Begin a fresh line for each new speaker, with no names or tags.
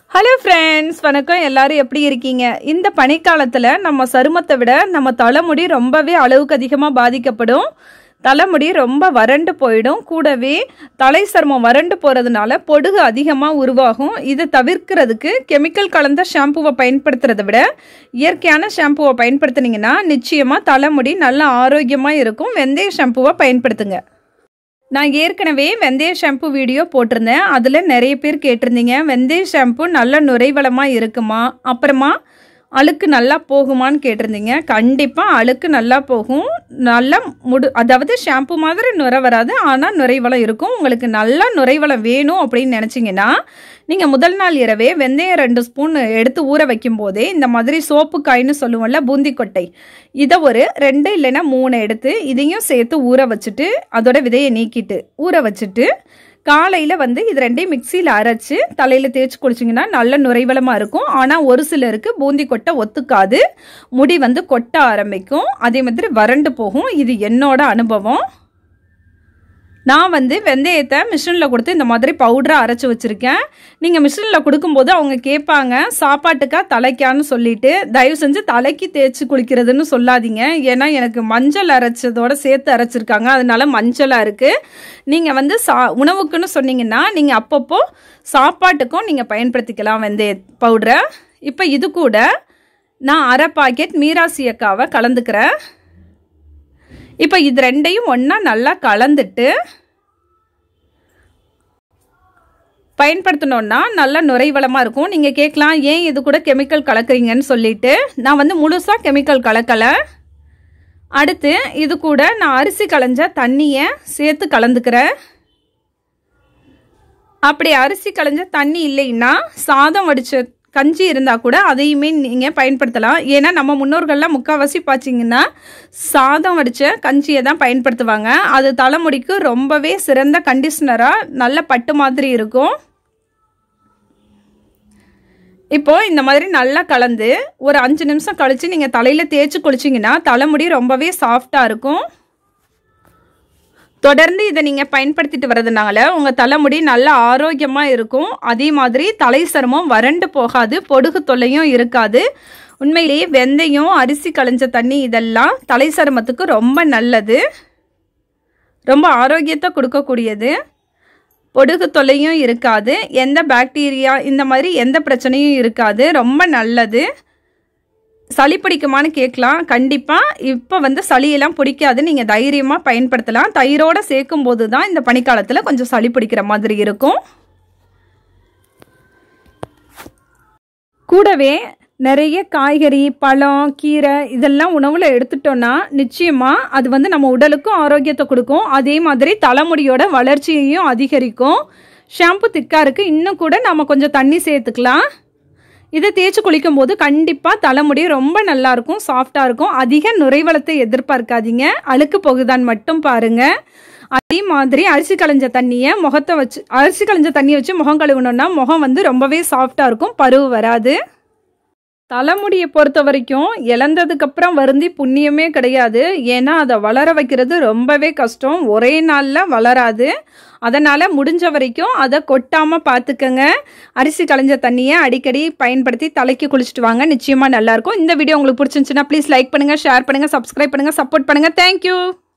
hello friends வணக்கம் எல்லாரும் எப்படி இருக்கீங்க இந்த பனிக்காலத்தில் நம்ம சருமத்தை விட நம்ம தலைமுடி ரொம்பவே அளவுக்கு அதிகமாக பாதிக்கப்படும் தலைமுடி ரொம்ப வறண்டு போயிடும் கூடவே தலை சருமம் வறண்டு போகிறதுனால பொடுகு அதிகமாக உருவாகும் இதை தவிர்க்கிறதுக்கு கெமிக்கல் கலந்த ஷாம்புவை பயன்படுத்துறதை விட இயற்கையான ஷாம்புவை பயன்படுத்துனீங்கன்னா நிச்சயமாக தலைமுடி நல்ல ஆரோக்கியமாக இருக்கும் வெந்தய ஷாம்புவை பயன்படுத்துங்க நான் ஏற்கனவே வெந்தய ஷாம்பு வீடியோ போட்டிருந்தேன் அதில் நிறைய பேர் கேட்டிருந்தீங்க வெந்தய ஷாம்பு நல்ல நுரைவளமாக இருக்குமா அப்புறமா அழுக்கு நல்லா போகுமான்னு கேட்டிருந்தீங்க கண்டிப்பாக அழுக்கு நல்லா போகும் நல்லா முடு அதாவது ஷாம்பு மாதிரி நுரை வராது ஆனால் நுரைவளம் இருக்கும் உங்களுக்கு நல்லா நுரைவளம் வேணும் அப்படின்னு நினச்சிங்கன்னா நீங்கள் முதல் நாள் இரவே வெந்தயம் ரெண்டு ஸ்பூன் எடுத்து ஊற வைக்கும் போதே இந்த மாதிரி சோப்பு காய்னு சொல்லுவோம்ல பூந்தி கொட்டை இதை ஒரு ரெண்டு இல்லைன்னா மூணு எடுத்து இதையும் சேர்த்து ஊற வச்சுட்டு அதோட விதையை நீக்கிட்டு ஊற வச்சுட்டு காலையில் வந்து இது ரெண்டையும் மிக்சியில் அரைச்சி தலையில் தேய்ச்சி குளிச்சிங்கன்னா நல்ல நுரைவளமாக இருக்கும் ஆனால் ஒரு சிலருக்கு பூந்தி கொட்டை ஒத்துக்காது முடி வந்து கொட்ட ஆரம்பிக்கும் அதே மாதிரி வறண்டு போகும் இது என்னோட அனுபவம் நான் வந்து வெந்தயத்தை மிஷினில் கொடுத்து இந்த மாதிரி பவுடராக அரைச்சி வச்சுருக்கேன் நீங்கள் மிஷினில் கொடுக்கும்போது அவங்க கேட்பாங்க சாப்பாட்டுக்கா தலைக்கான்னு சொல்லிட்டு தயவு செஞ்சு தலைக்கு தேய்ச்சி குளிக்கிறதுன்னு சொல்லாதீங்க ஏன்னா எனக்கு மஞ்சள் அரைச்சதோட சேர்த்து அரைச்சிருக்காங்க அதனால மஞ்சளாக இருக்குது நீங்கள் வந்து சா உணவுக்குன்னு சொன்னீங்கன்னா நீங்கள் அப்பப்போ சாப்பாட்டுக்கும் நீங்கள் பயன்படுத்திக்கலாம் வெந்தய பவுடரை இப்போ இது கூட நான் அரை பாக்கெட் மீராசியக்காவை கலந்துக்கிறேன் இப்போ இது ரெண்டையும் ஒன்றா நல்லா கலந்துட்டு பயன்படுத்தினோன்னா நல்ல நுரைவளமாக இருக்கும் நீங்கள் கேட்கலாம் ஏன் இது கூட கெமிக்கல் கலக்குறீங்கன்னு சொல்லிட்டு நான் வந்து முழுசாக கெமிக்கல் கலக்கலை அடுத்து இது கூட நான் அரிசி களைஞ்ச தண்ணியை சேர்த்து கலந்துக்கிறேன் அப்படி அரிசி களைஞ்ச தண்ணி இல்லைன்னா சாதம் வடித்த கஞ்சி இருந்தால் கூட அதையுமே நீங்கள் பயன்படுத்தலாம் ஏன்னா நம்ம முன்னோர்கள்லாம் முக்கால்வாசி பார்த்தீங்கன்னா சாதம் வடித்த கஞ்சியை தான் பயன்படுத்துவாங்க அது தலைமுடிக்கு ரொம்பவே சிறந்த கண்டிஷ்னராக நல்ல பட்டு மாதிரி இருக்கும் இப்போ இந்த மாதிரி நல்லா கலந்து ஒரு அஞ்சு நிமிஷம் கழித்து நீங்கள் தலையில் தேய்ச்சி குளிச்சிங்கன்னா தலைமுடி ரொம்பவே சாஃப்டாக இருக்கும் தொடர்ந்து இதை நீங்கள் பயன்படுத்திட்டு வரதுனால உங்கள் தலைமுடி நல்ல ஆரோக்கியமாக இருக்கும் அதே மாதிரி தலை சருமம் வறண்டு போகாது பொடுகு தொல்லையும் இருக்காது உண்மையிலேயே வெந்தயம் அரிசி களைஞ்ச தண்ணி இதெல்லாம் தலை சருமத்துக்கு ரொம்ப நல்லது ரொம்ப ஆரோக்கியத்தை கொடுக்கக்கூடியது பொடுகு தொல்லையும் இருக்காது எந்த பாக்டீரியா இந்த மாதிரி எந்த பிரச்சனையும் இருக்காது ரொம்ப நல்லது சளி பிடிக்குமான்னு கேட்கலாம் கண்டிப்பாக இப்போ வந்து சளியெல்லாம் பிடிக்காது நீங்கள் தைரியமாக பயன்படுத்தலாம் தயிரோடு சேர்க்கும் போது தான் இந்த பனிக்காலத்தில் கொஞ்சம் சளி பிடிக்கிற மாதிரி இருக்கும் கூடவே நிறைய காய்கறி பழம் கீரை இதெல்லாம் உணவில் எடுத்துட்டோன்னா நிச்சயமாக அது வந்து நம்ம உடலுக்கும் ஆரோக்கியத்தை கொடுக்கும் அதே மாதிரி தலைமுடியோட வளர்ச்சியையும் அதிகரிக்கும் ஷாம்பு திக்காக இருக்குது இன்னும் கூட நம்ம கொஞ்சம் தண்ணி சேர்த்துக்கலாம் இதை தேய்ச்சி குளிக்கும் போது கண்டிப்பாக தலைமுடி ரொம்ப நல்லாயிருக்கும் சாஃப்டாக இருக்கும் அதிக நுரைவளத்தை எதிர்பார்க்காதீங்க அழுக்கு போகுதான்னு மட்டும் பாருங்கள் அதே மாதிரி அரிசி களைஞ்ச தண்ணியை முகத்தை வச்சு அரிசி களைஞ்ச தண்ணியை வச்சு முகம் கழுவினோன்னா முகம் வந்து ரொம்பவே சாஃப்டாக இருக்கும் பருவு வராது தலைமுடியை பொறுத்த வரைக்கும் இழந்ததுக்கப்புறம் வருந்தி புண்ணியமே கிடையாது ஏன்னா அதை வளர வைக்கிறது ரொம்பவே கஷ்டம் ஒரே நாளில் வளராது அதனால் முடிஞ்ச வரைக்கும் அதை கொட்டாமல் பார்த்துக்கங்க அரிசி களைஞ்ச தண்ணியை அடிக்கடி பயன்படுத்தி தலைக்கு குளிச்சுட்டு வாங்க நிச்சயமாக நல்லாயிருக்கும் இந்த வீடியோ உங்களுக்கு பிடிச்சிருந்துச்சுன்னா ப்ளீஸ் லைக் பண்ணுங்கள் ஷேர் பண்ணுங்கள் சப்ஸ்கிரைப் பண்ணுங்கள் சப்போர்ட் பண்ணுங்கள் தேங்க்யூ